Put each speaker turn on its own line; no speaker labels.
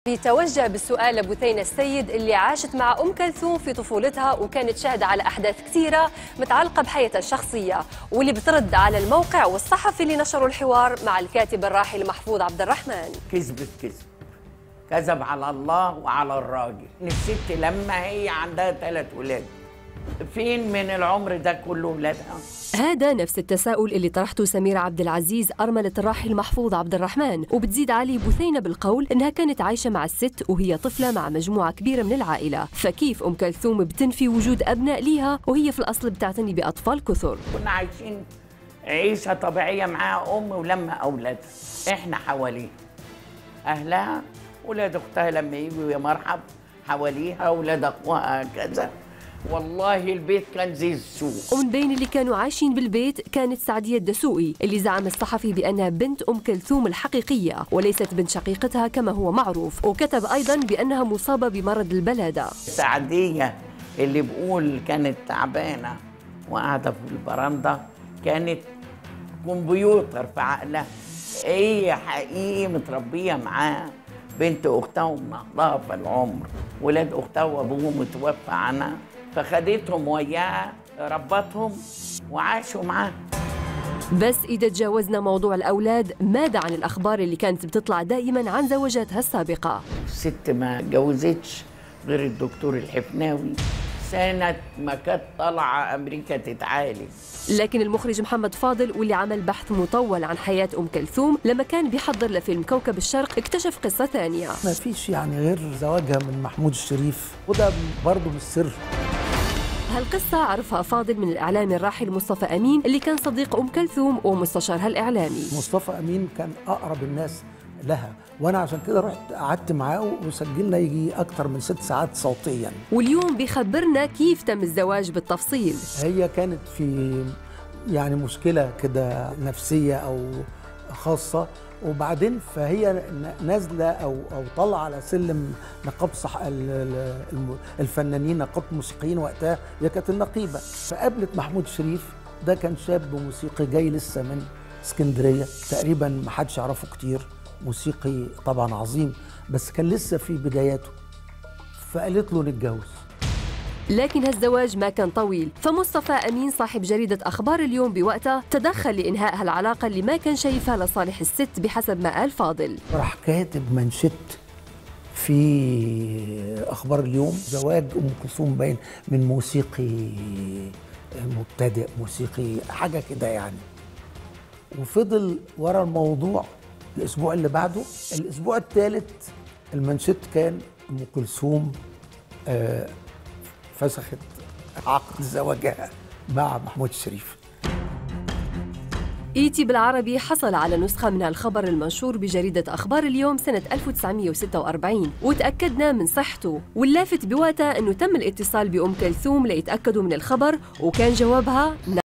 يتوجه بالسؤال لبثينة السيد اللي عاشت مع أم كلثوم في طفولتها وكانت شاهدة على أحداث كثيرة متعلقة بحياتها الشخصية واللي بترد على الموقع والصحفي اللي نشروا الحوار مع الكاتب الراحل محفوظ عبد الرحمن
كذبت كذب كذب على الله وعلى الراجل الست لما هي عندها ثلاث ولاد فين من العمر ده كله ولادها
هذا نفس التساؤل اللي طرحته سميرة عبد العزيز أرملة الراحل محفوظ عبد الرحمن وبتزيد عليه بثينة بالقول إنها كانت عايشة مع الست وهي طفلة مع مجموعة كبيرة من العائلة فكيف أم كلثوم بتنفي وجود أبناء ليها وهي في الأصل بتعتني بأطفال كثر
كنا عايشين عيشة طبيعية معاها أم ولما أولادها إحنا حواليها أهلها ولاد أختها لما يجوا يا مرحب حواليها ولاد أخوها هكذا والله البيت كان زي السوق
ومن بين اللي كانوا عايشين بالبيت كانت سعدية الدسوقي اللي زعم الصحفي بأنها بنت أم كلثوم الحقيقية وليست بنت شقيقتها كما هو معروف وكتب أيضا بأنها مصابة بمرض البلادة
سعدية اللي بقول كانت تعبانة وقاعدة في البرندة كانت كمبيوتر في عقلها هي حقيقي متربية معاها بنت أختها ومنهضها في العمر ولاد أختها وأبوهم متوفى عنها فخدتهم وياها ربتهم وعاشوا معاها
بس إذا تجاوزنا موضوع الأولاد ماذا عن الأخبار اللي كانت بتطلع دائما عن زوجاتها السابقة
الست ما اتجوزتش غير الدكتور الحفناوي سنة ما كانت طالعة أمريكا تتعالج
لكن المخرج محمد فاضل واللي عمل بحث مطول عن حياة أم كلثوم لما كان بيحضر لفيلم كوكب الشرق اكتشف قصة ثانية
ما فيش يعني غير زواجها من محمود الشريف وده برضه مش سر
هالقصة عرفها فاضل من الإعلامي الراحل مصطفى أمين اللي كان صديق أم كلثوم ومستشارها الإعلامي
مصطفى امين كان اقرب الناس لها وانا عشان كده رحت قعدت معاه وسجلنا يجي اكتر من ست ساعات صوتيا
واليوم بيخبرنا كيف تم الزواج بالتفصيل
هي كانت في يعني مشكله كده نفسيه او خاصه وبعدين فهي ن- نازله او او طالعه على سلم نقابه صح ال- ال- الم- الفنانين نقابه الموسيقيين وقتها هي كانت النقيبه فقابلت محمود شريف ده كان شاب موسيقي جاي لسه من اسكندريه تقريبا ما حدش يعرفه كتير موسيقي طبعا عظيم بس كان لسه في بداياته فقالت له نتجوز
لكن هالزواج ما كان طويل فمصطفى أمين صاحب جريدة أخبار اليوم بوقتها تدخل لإنهاء هالعلاقة اللي ما كان شايفها لصالح الست بحسب ما قال فاضل
راح كاتب منشط في اخبار اليوم زواج ام كلثوم باين من موسيقي مبتدئ موسيقي حاجه كده يعني وفضل ورا الموضوع الاسبوع اللي بعده الاسبوع الثالث المنشط كان ام كلثوم آه، فسخت عقد زواجها مع محمود الشريف
إيتي بالعربي حصل على نسخة من الخبر المنشور بجريدة أخبار اليوم سنة 1946 وتأكدنا من صحته واللافت بوقتها أنه تم الاتصال بأم كلثوم ليتأكدوا من الخبر وكان جوابها